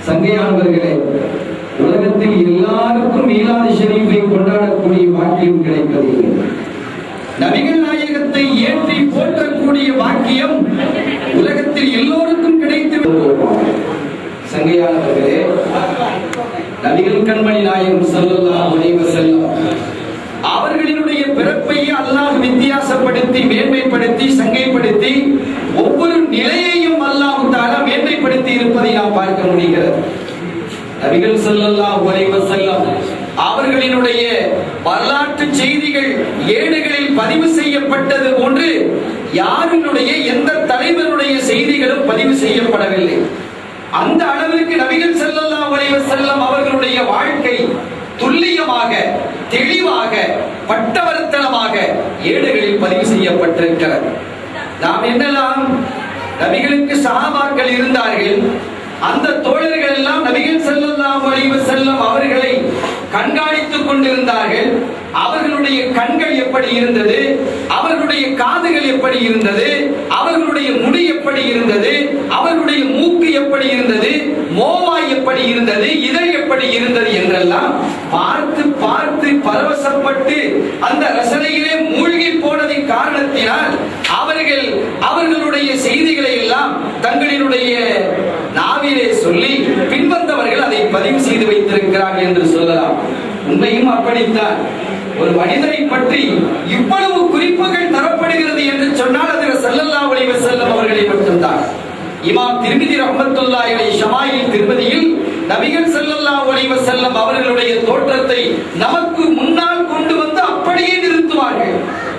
சங்கையானவர்களே உலகத்தில் எல்லாருக்கும் மீலாது ஷரீஃபை கொண்டாடக்கூடிய பாக்கியம் கிடைப்பதில்லை நபிகள் நாயகத்தை ஏற்றி போற்றக்கூடிய பாக்கியம் உலகத்தில் எல்லோருக்கும் கிடைத்து சங்கையானவர்களே நபிகள் கண்மணி நாயகம் ஸல்லல்லாஹு அலைஹி வஸல்லம் அவர்களினுடைய பிறப்பை அல்லாஹ் வித்தியாசப்படுத்தி மேன்மைப்படுத்தி சங்கைப்படுத்தி ஒவ்வொரு நிலையையும் அல்லாஹ் தாலா மேன்மைப்படுத்தி இருப்பதை நாம் பார்க்க முடிகிறது நபிகள் ஸல்லல்லாஹு அலைஹி வஸல்லம் அவர்களினுடைய வரலாற்று செய்திகள் ஏடுகளில் பதிவு செய்யப்பட்டது போன்று யாரினுடைய எந்த தலைவருடைய செய்திகளும் பதிவு செய்யப்படவில்லை அந்த அளவிற்கு நபிகள் ஸல்லல்லாஹு அலைஹி வஸல்லம் அவர்களுடைய வாழ்க்கை துல்லியமாக தெளிவாக பட்டவர்த்தனமாக ஏடுகளில் பதிவு செய்யப்பட்டிருக்கிறது நாம் என்னெல்லாம் நபிகளுக்கு சஹாபாக்கள் இருந்தார்கள் அந்த தோழர்கள் எல்லாம் நபிகள் ஸல்லல்லாஹு அலைஹி வஸல்லம் அவர்களை கண்காணித்துக் கொண்டிருந்தார்கள் அவர்களுடைய கண்கள் எப்படி இருந்தது அவர்களுடைய காதுகள் எப்படி இருந்தது அவர்களுடைய முடி எப்படி இருந்தது அவர்களுடைய மூக்கு எப்படி இருந்தது மோவாய் எப்படி இருந்தது இதழ் எப்படி இருந்தது என்றெல்லாம் பார்த்து பார்த்து பரவசப்பட்டு அந்த ரசனையிலே மூழ்கி போனதின் காரணத்தினால் அவர்கள் அவர்களுடைய செய்திகளை எல்லாம் தங்களினுடைய நாவிலே சொல்லி பின்வந்தவர்கள் அதை பதிவு செய்து வைத்திருக்கிறார்கள் என்று சொல்லலாம் உண்மையும் அப்படித்தான் ஒரு மனிதரை பற்றி இவ்வளவு குறிப்புகள் தரப்படுகிறது என்று சொன்னால் அதில் ஸல்லல்லாஹு அலைஹி வஸல்லம் அவர்களை மட்டும்தான் இமாம் திருமிதி ரஹ்மத்துல்லாஹி அலைஹி ஷமாயில் திருமதியில் நபிகள் ஸல்லல்லாஹு அலைஹி வஸல்லம் அவர்களுடைய தோற்றத்தை நமக்கு முன்னால் கொண்டு வந்து அப்படியே நிறுத்துவார்கள்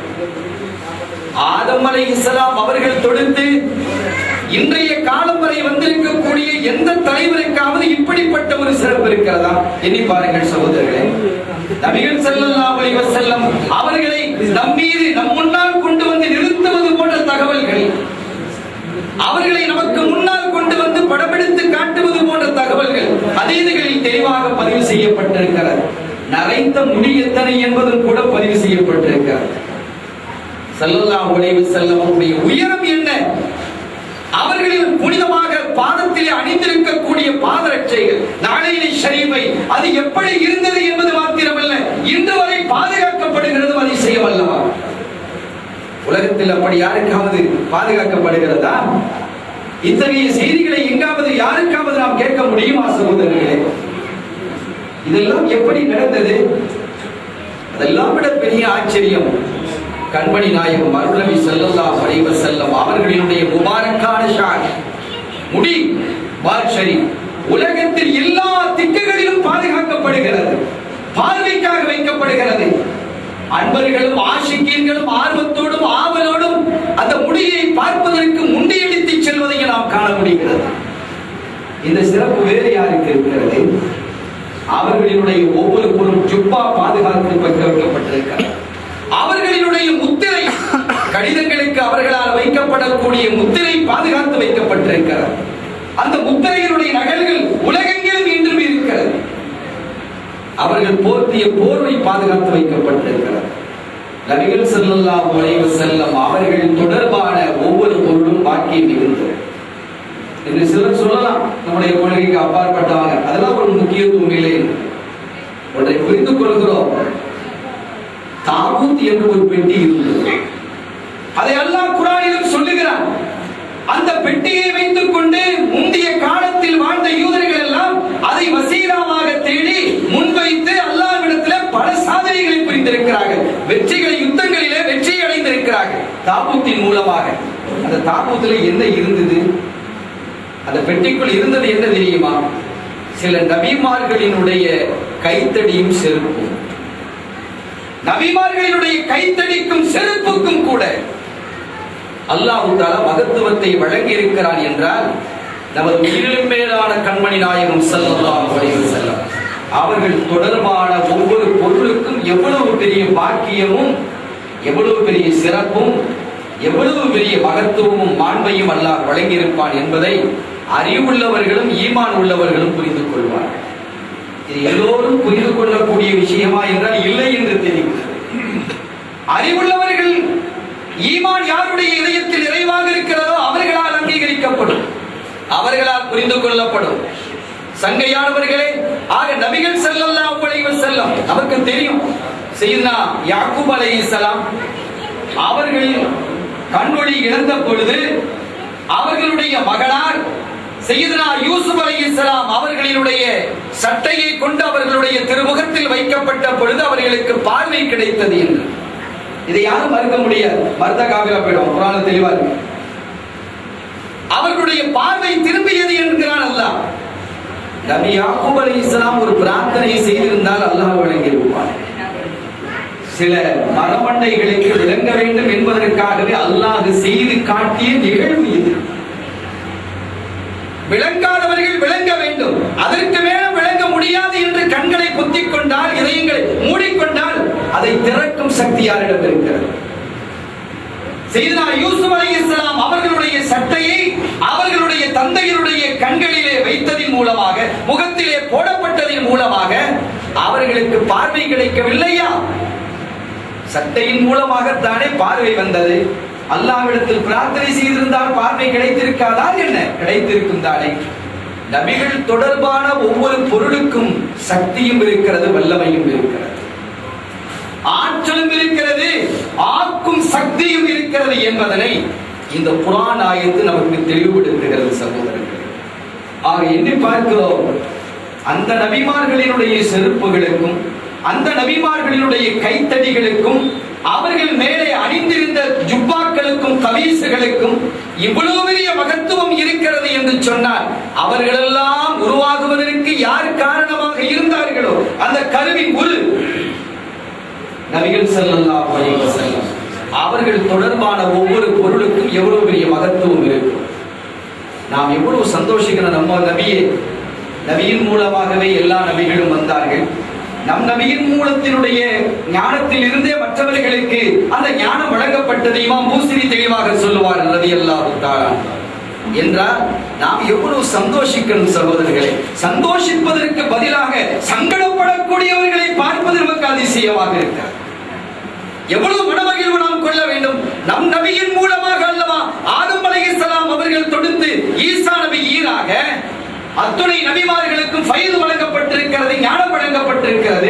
ஆதம் அலைஹிஸ்ஸலாம் அவர்கள் தொடுத்து இன்றைய காலம் வரை வந்திருக்கக்கூடிய எந்த தலைவருக்காவது இப்படிப்பட்ட ஒரு சிறப்பு இருக்கிறதா எண்ணி பாருங்கள் சகோதரர்களே நபிகள் ஸல்லல்லாஹு அலைஹி வஸல்லம் அவர்களை நம் மீது நம் முன்னால் கொண்டு வந்து நிறுத்துவது போன்ற தகவல்கள் அவர்களை நமக்கு முன்னால் கொண்டு வந்து படமெடுத்து காட்டுவது போன்ற தகவல்கள் அதீதுகளில் தெளிவாக பதிவு செய்யப்பட்டிருக்கிறது நரைத்த முடி எத்தனை என்பதும் கூட பதிவு செய்யப்பட்டிருக்கிறது ஸல்லல்லாஹு அலைஹி வஸல்லம் அவருடைய உயரம் என்ன அவர்களின் புனிதமாக பாதத்திலே அணிந்திருக்கக்கூடிய பாதரட்சைகள் நாளையிலே ஷரீஃபை அது எப்படி இருந்தது என்பது மாத்திரமல்ல இன்று வரை பாதுகாக்கப்படுகிறது அதிசயம் அல்லவா உலகத்தில் அப்படி யாருக்காவது பாதுகாக்கப்படுகிறதா இத்தகைய செய்திகளை எங்காவது யாருக்காவது நாம் கேட்க முடியுமா சகோதரர்களே இதெல்லாம் எப்படி நடந்தது அதெல்லாம் விட பெரிய ஆச்சரியம் கண்மணி நாயகம் அருள்நபி ஸல்லல்லாஹு அலைஹி வஸல்லம் அவர்களினுடைய முபாரக்கான ஷாக் முடி பாஷரி உலகத்தில் எல்லா திக்குகளிலும் பாதுகாக்கப்படுகிறது பார்வைக்காக வைக்கப்படுகிறது அன்பர்களும் ஆஷிக்கீன்களும் ஆர்வத்தோடும் ஆவலோடும் அந்த முடியை பார்ப்பதற்கு முண்டியடித்து செல்வதை நாம் காண முடிகிறது இந்த சிறப்பு வேறு யாருக்கு இருக்கிறது அவர்களினுடைய ஒவ்வொரு பொருள் ஜுப்பா பாதுகாத்து வைக்கப்பட்டிருக்கிறது அவர்களினுடைய முத்திரை கடிதங்களுக்கு அவர்களால் வைக்கப்படக்கூடிய முத்திரை பாதுகாத்து வைக்கப்பட்டிருக்கிறது அந்த முத்திரையினுடைய நகல்கள் உலகெங்கிலும் இன்றும் இருக்கிறது அவர்கள் போர்த்திய போர்வை பாதுகாத்து வைக்கப்பட்டிருக்கிறது நபிகள் ஸல்லல்லாஹு அலைஹி வஸல்லம் அவர்கள் தொடர்பான ஒவ்வொரு பொருளும் பாக்கியம் மிகுந்தது என்று சிலர் சொல்லலாம் நம்முடைய கொள்கைக்கு அப்பாற்பட்டவங்க அதெல்லாம் ஒரு முக்கியத்துவம் இல்லை ஒன்றை புரிந்து கொள்கிறோம் தாபூத் என்று ஒரு பெட்டி இருந்தது அதை அல்லாஹ் குரானிலும் சொல்லுகிறான் அந்த பெட்டியை வைத்துக் கொண்டு முந்தைய காலத்தில் வாழ்ந்த யூதர்கள் எல்லாம் அதை வசீலாவாக தேடி முன்வைத்து அல்லாஹ்விடத்தில் பல சாதனைகளை புரிந்திருக்கிறார்கள் வெற்றிகளை யுத்தங்களிலே வெற்றி அடைந்திருக்கிறார்கள் தாபூத்தின் மூலமாக அந்த தாபூத்துல என்ன இருந்தது அந்த பெட்டிக்குள் இருந்தது என்ன தெரியுமா சில நபிமார்களினுடைய கைத்தடியும் செருப்பும் நபிமார்களினுடைய கைத்தடிக்கும் செருப்புக்கும் கூட அல்லாஹு தாலா மகத்துவத்தை வழங்கி இருக்கிறான் என்றால் நமது உயிரிலும் மேலான கண்மணி நாயகம் ஸல்லல்லாஹு அலைஹி வஸல்லம் அவர்கள் தொடர்பான ஒவ்வொரு பொருளுக்கும் எவ்வளவு பெரிய பாக்கியமும் எவ்வளவு பெரிய சிறப்பும் எவ்வளவு பெரிய மகத்துவமும் மாண்பையும் அல்லாஹ் வழங்கியிருப்பான் என்பதை அறிவுள்ளவர்களும் ஈமான் உள்ளவர்களும் புரிந்து கொள்வார்கள் இது எல்லோரும் புரிந்து கொள்ளக்கூடிய விஷயமா என்றால் இல்லை என்று தெரிகிறது அறிவுள்ளவர்கள் ஈமான் யாருடைய இதயத்தில் நிறைவாக இருக்கிறதோ அவர்களால் அங்கீகரிக்கப்படும் அவர்களால் புரிந்து கொள்ளப்படும் சங்கையானவர்களே ஆக நபிகள் ஸல்லல்லாஹு அலைஹி வஸல்லம் நமக்கு தெரியும் செய்யுதுனா யாக்கூப் அலைஹிஸ்ஸலாம் அவர்கள் கண்மொழி இழந்த பொழுது அவர்களுடைய மகனார் செய்யுதுனா யூசுப் அலைஹிஸ்ஸலாம் அவர்களினுடைய சட்டையை கொண்டு அவர்களுடைய திருமுகத்தில் வைக்கப்பட்ட பொழுது அவர்களுக்கு பார்வை கிடைத்தது என்று இதை யாரும் மறுக்க முடியாது மறுத்த காவிர போயிடும் புராண தெளிவா இருக்கு அவர்களுடைய பார்வை திரும்பியது என்கிறான் அல்லாஹ் நபி யாக்கூப் அலைஹிஸ்ஸலாம் ஒரு பிரார்த்தனையை செய்திருந்தால் அல்லாஹ் வழங்கியிருப்பான் சில மரமண்டைகளுக்கு விளங்க வேண்டும் என்பதற்காகவே அல்லாஹ் செய்து காட்டிய நிகழ்வு இது விளங்காதவர்கள் விளங்க வேண்டும் அதற்கு மேல விளங்க முடியாது என்று கண்களை பொத்திக் கொண்டால் இதயங்களை மூடிக்கொண்டால் அதை திறக்கும் சக்தி யாரிடம் இருக்கிறது செய்தனா யூசுப் அலைஹிஸ்ஸலாம் அவர்களுடைய சட்டையை அவர்களுடைய தந்தையருடைய கண்களிலே வைத்ததின் மூலமாக முகத்திலே போடப்பட்டதின் மூலமாக அவர்களுக்கு பார்வை கிடைக்கவில்லையா சட்டையின் மூலமாகத்தானே பார்வை வந்தது அல்லாவிடத்தில் பிரார்த்தனை செய்திருந்தால் பார்வை கிடைத்திருக்காதா என்ன கிடைத்திருக்கும் தானே நபிகள் தொடர்பான ஒவ்வொரு பொருளுக்கும் சக்தியும் இருக்கிறது வல்லமையும் இருக்கிறது ஆற்றலும் இருக்கிறது ஆக்கும் சக்தியும் இருக்கிறது என்பதனை இந்த புராண ஆயத்து நமக்கு தெளிவுபடுத்துகிறது சகோதரர்கள் ஆக எண்ணி பார்க்கிறோம் அந்த நபிமார்களினுடைய செருப்புகளுக்கும் அந்த நபிமார்களினுடைய கைத்தடிகளுக்கும் அவர்கள் மேலே அணிந்திருந்த ஜுப்பாக்களுக்கும் கவீசுகளுக்கும் இவ்வளவு பெரிய மகத்துவம் இருக்கிறது என்று சொன்னால் அவர்களெல்லாம் உருவாகுவதற்கு யார் காரணமாக இருந்தார்களோ அந்த கருவின் உரு நபிகள் ஸல்லல்லாஹு அலைஹி வஸல்லம் அவர்கள் தொடர்பான ஒவ்வொரு பொருளுக்கும் எவ்வளவு பெரிய மகத்துவம் இருக்கும் நாம் எவ்வளவு சந்தோஷிக்கிறோம் நம்ம நபியே நபியின் மூலமாகவே எல்லா நபிகளும் வந்தார்கள் நம் நபியின் மூலத்தினுடைய ஞானத்தில் இருந்தே மற்றவர்களுக்கு அந்த ஞானம் வழங்கப்பட்டது இமாம் மூசிரி தெளிவாக சொல்லுவார் ரவி அல்லாஹு என்றால் நாம் எவ்வளவு சந்தோஷிக்கணும் சகோதரர்களே சந்தோஷிப்பதற்கு பதிலாக சங்கடப்படக்கூடியவர்களை பார்ப்பது நமக்கு அதிசயமாக இருக்கிறது எவ்வளவு மனமகிழ்வு நாம் கொள்ள வேண்டும் நம் நபியின் மூலமாக அல்லவா ஆதம் அலைஹிஸ்ஸலாம் அவர்கள் தொடுத்து ஈசா நபி ஈராக அத்துணை நபிமார்களுக்கும் ஃபைல் வழங்கப்பட்டிருக்கிறது ஞானம் வழங்கப்பட்டிருக்கிறது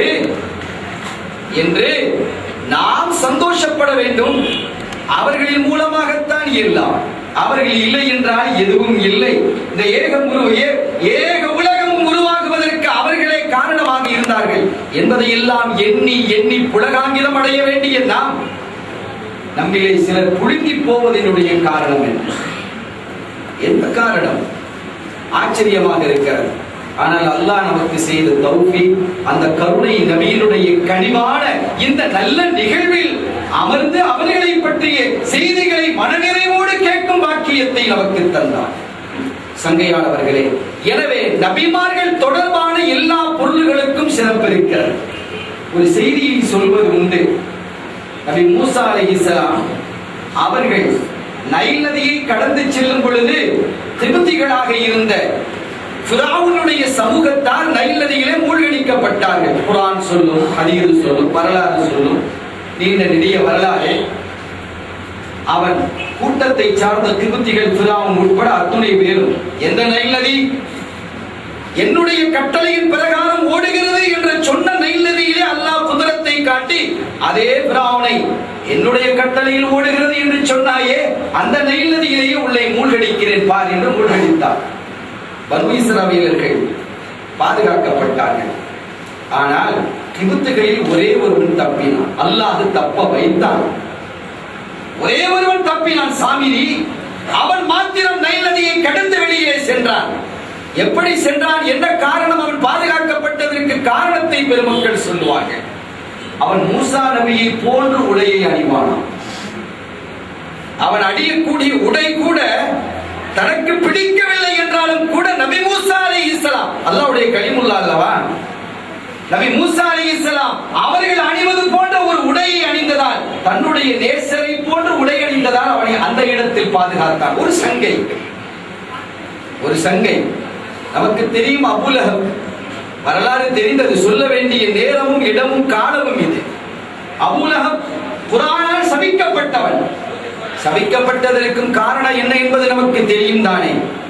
என்று நாம் சந்தோஷப்பட வேண்டும் அவர்களின் மூலமாகத்தான் எல்லாம் அவர்கள் இல்லை என்றால் எதுவும் இல்லை இந்த ஏகம் உரு ஏ- ஏக உலகமும் உருவாகுவதற்கு அவர்களே காரணமாக இருந்தார்கள் என்பதை எல்லாம் எண்ணி எண்ணி புலகாங்கிதம் அடைய வேண்டிய நாம் நம்மிலே சிலர் புழுங்கி போவதனுடைய காரணம் என்ன என்ன காரணம் ஆச்சரியமாக இருக்கிறது ஆனால் அல்லாஹ் நமக்கு செய்த தௌஃபி அந்த கருணை நபியினுடைய கனிவான இந்த நல்ல நிகழ்வில் அமர்ந்து அவர்களை பற்றிய செய்திகளை மனநிறைவோடு கேட்கும் பாக்கியத்தை நமக்கு தந்தார் சங்கையானவர்களே எனவே நபிமார்கள் தொடர்பான எல்லா பொருள்களுக்கும் சிறப்பு இருக்கிறது ஒரு செய்தியை சொல்வது உண்டு நபி மூசா அலைஹிஸ்ஸலாம் அவர்கள் நைல் நதியை கடந்து செல்லும் பொழுது திபுத்திகளாக இருந்த ஃபிரௌனுடைய சமூகத்தார் நைல் நதியிலே மூழ்கடிக்கப்பட்டார்கள் குர்ஆன் சொல்லும் ஹதீஸ் சொல்லும் வரலாறு சொல்லும் நீண்ட நெடிய வரலாறு அவன் கூட்டத்தை சார்ந்த திபுத்திகள் ஃபிரௌன் உட்பட அத்துணை பேரும் எந்த நைல் நதி என்னுடைய கட்டளையின் பிரகாரம் ஓடுகிறது என்று சொன்ன நைல் நதியிலே அல்லாஹ் குதிரத்தை காட்டி அதே பிராவனை என்னுடைய கட்டளையில் ஓடுகிறது என்று சொன்னாயே அந்த நைல் நதியிலேயே உள்ளே மூழ்கடிக்கிறேன் பார் என்று மூழ்கடித்தார் பனு இஸ்ராவேலர்கள் பாதுகாக்கப்பட்டார்கள் ஆனால் கிபுத்துகளில் ஒரே ஒருவன் தப்பினான் அல்லாஹ் தப்ப வைத்தான் ஒரே ஒருவன் தப்பினான் சாமிரி அவன் மாத்திரம் நைல் நதியை கடந்து வெளியே சென்றான் எப்படி சென்றான் என்ன காரணம் அவன் பாதுகாக்கப்பட்டதற்கு காரணத்தை பெருமக்கள் சொல்லுவார்கள் அவன் மூசா நபியை போன்று உடையை அணிவானான் அவன் அடியக்கூடிய உடை கூட தனக்கு பிடிக்கவில்லை என்றாலும் கூட நபி மூசா அலை இஸ்லாம் அல்லாவுடைய கலிமுல்லா அல்லவா நபி மூசா அலி இஸ்லாம் அவர்கள் அணிவது போன்ற ஒரு உடையை அணிந்ததால் தன்னுடைய நேசரை போன்ற உடை அணிந்ததால் அவனை அந்த இடத்தில் பாதுகாத்தான் ஒரு சங்கை ஒரு சங்கை நமக்கு தெரியும் அபுலகம் வரலாறு தெரிந்தது சொல்ல வேண்டிய நேரமும் இடமும் காலமும் இது அபுலகம் குரானால் சபிக்கப்பட்டவன் சபிக்கப்பட்டதற்கும் காரணம் என்ன என்பது நமக்கு தெரியும் தானே